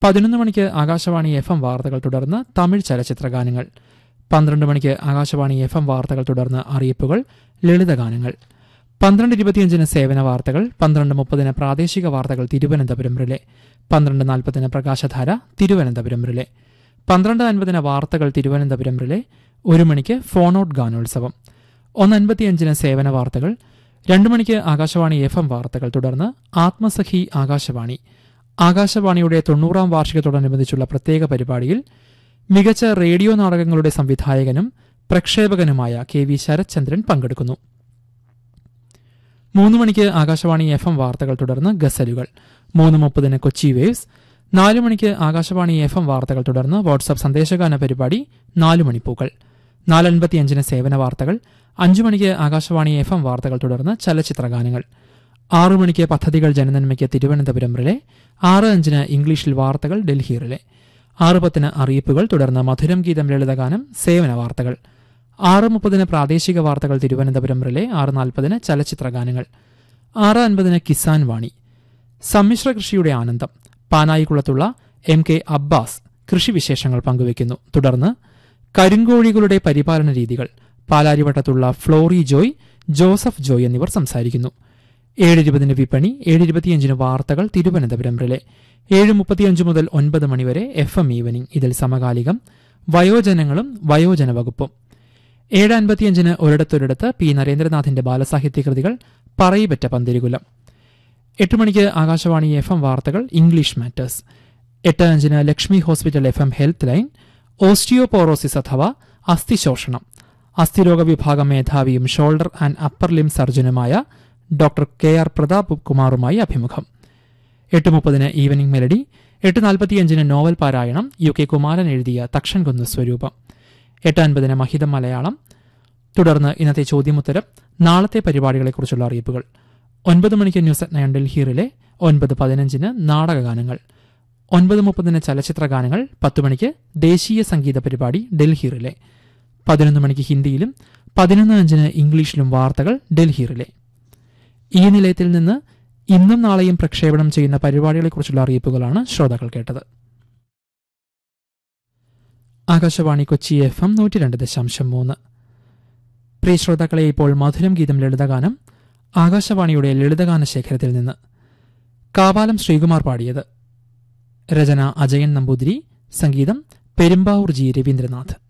പതിനൊന്ന് മണിക്ക് Akashvani F M വാർത്തകൾ തുടർന്ന് തമിഴ് ചലച്ചിത്ര ഗാനങ്ങൾ പന്ത്രണ്ട് മണിക്ക് ആകാശവാണി എഫ് എം വാർത്തകൾ തുടർന്ന് അറിയിപ്പുകൾ ലളിതഗാനങ്ങൾ പന്ത്രണ്ട് ഇരുപത്തിയഞ്ചിന് സേവന വാർത്തകൾ പന്ത്രണ്ട് മുപ്പതിന് പ്രാദേശിക വാർത്തകൾ തിരുവനന്തപുരം റിലെ പന്ത്രണ്ട് നാൽപ്പതിന് പ്രകാശധാര തിരുവനന്തപുരം റിലെ പന്ത്രണ്ട് അൻപതിന് വാർത്തകൾ തിരുവനന്തപുരം റിലെ ഒരു മണിക്ക് ഫോൺ ഔട്ട് ഗാനോത്സവം ഒന്ന് അൻപത്തിയഞ്ചിന് സേവന വാർത്തകൾ രണ്ടു മണിക്ക് ആകാശവാണി എഫ് എം വാർത്തകൾ തുടർന്ന് ആത്മസഖി ആകാശവാണി ആകാശവാണിയുടെ തൊണ്ണൂറാം വാർഷികത്തോടനുബന്ധിച്ചുള്ള പ്രത്യേക പരിപാടിയിൽ മികച്ച റേഡിയോ നാടകങ്ങളുടെ സംവിധായകനും പ്രക്ഷേപകനുമായ കെ വി ശരത്ചന്ദ്രൻ പങ്കെടുക്കുന്നു മൂന്ന് മണിക്ക് ആകാശവാണി എഫ് എം വാർത്തകൾ തുടർന്ന് ഗസലുകൾ മൂന്ന് മുപ്പതിന് കൊച്ചി വേവ്സ് നാല് മണിക്ക് ആകാശവാണി എഫ് എം വാർത്തകൾ തുടർന്ന് വാട്സാപ്പ് സന്ദേശഗാന പരിപാടി നാല് മണിപ്പൂക്കൾ നാലൻപത്തിയഞ്ചിന് സേവന വാർത്തകൾ അഞ്ചു മണിക്ക് ആകാശവാണി എഫ് എം വാർത്തകൾ തുടർന്ന് ചലച്ചിത്ര ഗാനങ്ങൾ ആറു മണിക്ക് പദ്ധതികൾ ജനനന്മയ്ക്ക് തിരുവനന്തപുരം റിലെ ആറ് അഞ്ചിന് ഇംഗ്ലീഷിൽ വാർത്തകൾ ഡൽഹി റിലെ ആറ് പത്തിന് അറിയിപ്പുകൾ തുടർന്ന് മധുരം ഗീതം ലളിതഗാനം സേവന വാർത്തകൾ ആറ് മുപ്പതിന് പ്രാദേശിക വാർത്തകൾ തിരുവനന്തപുരം റിലെ ആറ് നാൽപ്പതിന് ചലച്ചിത്ര ഗാനങ്ങൾ ആറ് അൻപതിന് കിസാൻ വാണി സമ്മിശ്ര കൃഷിയുടെ ആനന്ദം പാനായിക്കുളത്തുള്ള എം കെ അബ്ബാസ് കൃഷിവിശേഷങ്ങൾ പങ്കുവയ്ക്കുന്നു തുടർന്ന് കരിങ്കോഴികളുടെ പരിപാലന രീതികൾ പാലാരിവട്ടത്തുള്ള ഫ്ലോറി ജോയ് ജോസഫ് ജോയ് എന്നിവർ സംസാരിക്കുന്നു ഏഴ് ഇരുപതിന് വിപണി ഏഴ് ഇരുപത്തിയഞ്ചിന് വാർത്തകൾ തിരുവനന്തപുരം റിലെ ഏഴ് മുപ്പത്തിയഞ്ച് മുതൽ ഒൻപത് മണിവരെ എഫ് എം ഈവനിംഗ് ഇതിൽ സമകാലികം വയോജനങ്ങളും വയോജന വകുപ്പും ഏഴ് അൻപത്തിയഞ്ചിന് ഒരിടത്തൊരിടത്ത് പി നരേന്ദ്രനാഥിന്റെ ബാലസാഹിത്യ കൃതികൾ പറയിപ്പറ്റ പന്തിരികുലം എട്ട് മണിക്ക് ആകാശവാണി എഫ് എം വാർത്തകൾ ഇംഗ്ലീഷ് മാറ്റേഴ്സ് എട്ട് അഞ്ചിന് Lakshmi hospital F M health line osteoporosis അഥവാ അസ്ഥിശോഷണം അസ്ഥിരോഗ വിഭാഗം മേധാവിയും ഷോൾഡർ ആൻഡ് അപ്പർ ലിം സർജനുമായ ഡോക്ടർ കെ ആർ പ്രതാപ് കുമാറുമായി അഭിമുഖം എട്ട് മുപ്പതിന് ഈവനിംഗ് മെലഡി എട്ട് നാൽപ്പത്തിയഞ്ചിന് നോവൽ പാരായണം യു കെ കുമാരൻ എഴുതിയ തക്ഷൻകുന്ന് സ്വരൂപം എട്ട് അൻപതിന് മഹിതം മലയാളം തുടർന്ന് ഇന്നത്തെ ചോദ്യമുത്തരം നാളത്തെ പരിപാടികളെക്കുറിച്ചുള്ള അറിയിപ്പുകൾ ഒൻപത് മണിക്ക് ന്യൂസ് അറ്റ് നയൻ ഡൽഹിയിലെ ഒൻപത് പതിനഞ്ചിന് നാടകഗാനങ്ങൾ ഒൻപത് മുപ്പതിന് ചലച്ചിത്ര ഗാനങ്ങൾ പത്ത് മണിക്ക് ദേശീയ സംഗീത പരിപാടി ഡൽഹിയിലെ പതിനൊന്ന് മണിക്ക് ഹിന്ദിയിലും പതിനൊന്ന് അഞ്ചിന് ഇംഗ്ലീഷിലും വാർത്തകൾ ഡൽഹിയിലെ ഈ നിലയത്തിൽ നിന്ന് ഇന്നും നാളെയും പ്രക്ഷേപണം ചെയ്യുന്ന പരിപാടികളെക്കുറിച്ചുള്ള അറിയിപ്പുകളാണ് ശ്രോതാക്കൾ കേട്ടത് ആകാശവാണി കൊച്ചി എഫ് എം നൂറ്റി രണ്ട് ദശാംശം മൂന്ന് പ്രിയ ശ്രോതാക്കളെ ഇപ്പോൾ മധുരം ഗീതം ലളിതഗാനം ആകാശവാണിയുടെ ലളിതഗാന ശേഖരത്തിൽ നിന്ന് കാവാലം ശ്രീകുമാർ പാടിയത് രചന അജയൻ നമ്പൂതിരി സംഗീതം പെരുമ്പാവൂർ ജി രവീന്ദ്രനാഥ്